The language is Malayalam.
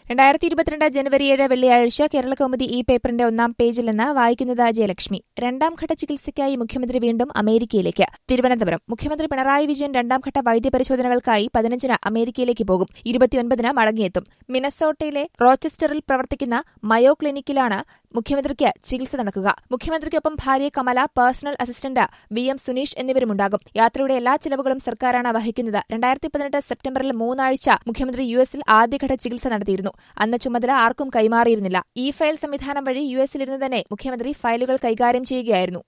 രണ്ടായിരത്തി ഇരുപത്തിരണ്ട് ജനുവരി ഏഴ് വെള്ളിയാഴ്ച കേരള കൗമുദി ഈ പേപ്പറിന്റെ ഒന്നാം പേജിൽ നിന്ന് വായിക്കുന്നത് ജയലക്ഷ്മി രണ്ടാം ഘട്ട ചികിത്സയ്ക്കായി മുഖ്യമന്ത്രി വീണ്ടും അമേരിക്കയിലേക്ക് തിരുവനന്തപുരം മുഖ്യമന്ത്രി പിണറായി വിജയൻ രണ്ടാം ഘട്ട വൈദ്യപരിശോധനകൾക്കായി പതിനഞ്ചിന് അമേരിക്കയിലേക്ക് പോകും ഇരുപത്തിയൊൻപതിന് മടങ്ങിയെത്തും മിനസോട്ടയിലെ റോച്ചസ്റ്ററിൽ പ്രവർത്തിക്കുന്ന മയോ ക്ലിനിക്കിലാണ് മുഖ്യമന്ത്രിക്ക് ചികിത്സ നടക്കുക മുഖ്യമന്ത്രിക്കൊപ്പം ഭാര്യ Kamala personal assistant V M Suneesh എന്നിവരുമുണ്ടാകും യാത്രയുടെ എല്ലാ ചിലവുകളും സർക്കാരാണ് വഹിക്കുന്നത് രണ്ടായിരത്തി പതിനെട്ട് സെപ്റ്റംബറിൽ മൂന്നാഴ്ച മുഖ്യമന്ത്രി യു എസിൽ ആദ്യഘട്ട ചികിത്സ നടത്തിയിരുന്നു അന്ന് ചുമതല ആർക്കും കൈമാറിയിരുന്നില്ല ഇ ഫയൽ സംവിധാനം വഴി യു എസിലിരുന്ന് തന്നെ മുഖ്യമന്ത്രി ഫയലുകൾ കൈകാര്യം ചെയ്യുകയായിരുന്നു